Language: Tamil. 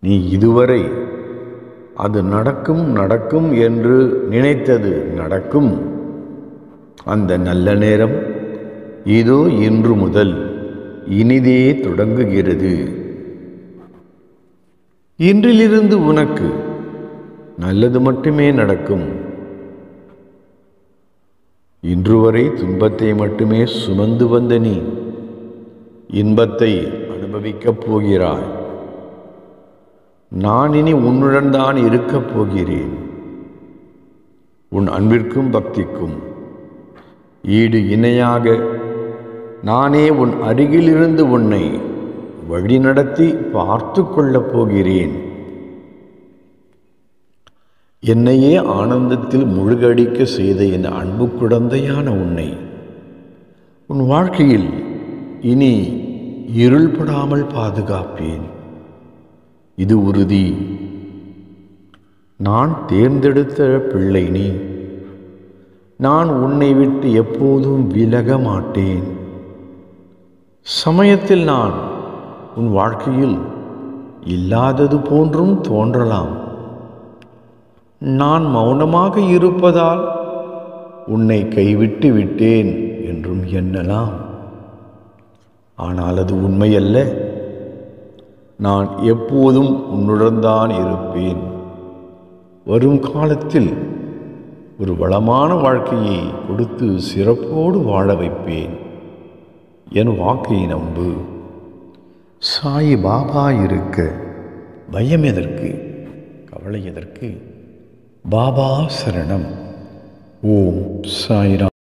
நீ இதுவரை அது நடக்கும் நடக்கும் என்று நினைத்தது நடக்கும் அந்த நல்ல நேரம் இதோ இன்று முதல் இனிதே தொடங்குகிறது இன்றிலிருந்து உனக்கு நல்லது மட்டுமே நடக்கும் இன்று வரை துன்பத்தை மட்டுமே சுமந்து வந்த நீ இன்பத்தை அனுபவிக்கப் போகிறாய் நான் இனி உன்னுடன் தான் இருக்கப் போகிறேன் உன் அன்பிற்கும் பக்திக்கும் ஈடு இணையாக நானே உன் அருகிலிருந்து உன்னை வழிநடத்தி பார்த்து கொள்ளப் போகிறேன் என்னையே ஆனந்தத்தில் முழுகடிக்க செய்த என் அன்பு குழந்தையான உன்னை உன் வாழ்க்கையில் இனி இருள்படாமல் பாதுகாப்பேன் இது உறுதி நான் தேர்ந்தெடுத்த பிள்ளை நீ நான் உன்னை விட்டு எப்போதும் விலக மாட்டேன் சமயத்தில் நான் உன் வாழ்க்கையில் இல்லாதது போன்றும் தோன்றலாம் நான் மௌனமாக இருப்பதால் உன்னை கைவிட்டு விட்டேன் என்றும் எண்ணலாம் ஆனால் அது உண்மையல்ல நான் எப்போதும் உன்னுடன் தான் இருப்பேன் வரும் காலத்தில் ஒரு வளமான வாழ்க்கையை கொடுத்து சிறப்போடு வாழ வைப்பேன் என் வாக்கை நம்பு சாய் பாபா இருக்க பயம் எதற்கு கவலை எதற்கு பாபா சரணம் ஓம் சாய்ராம்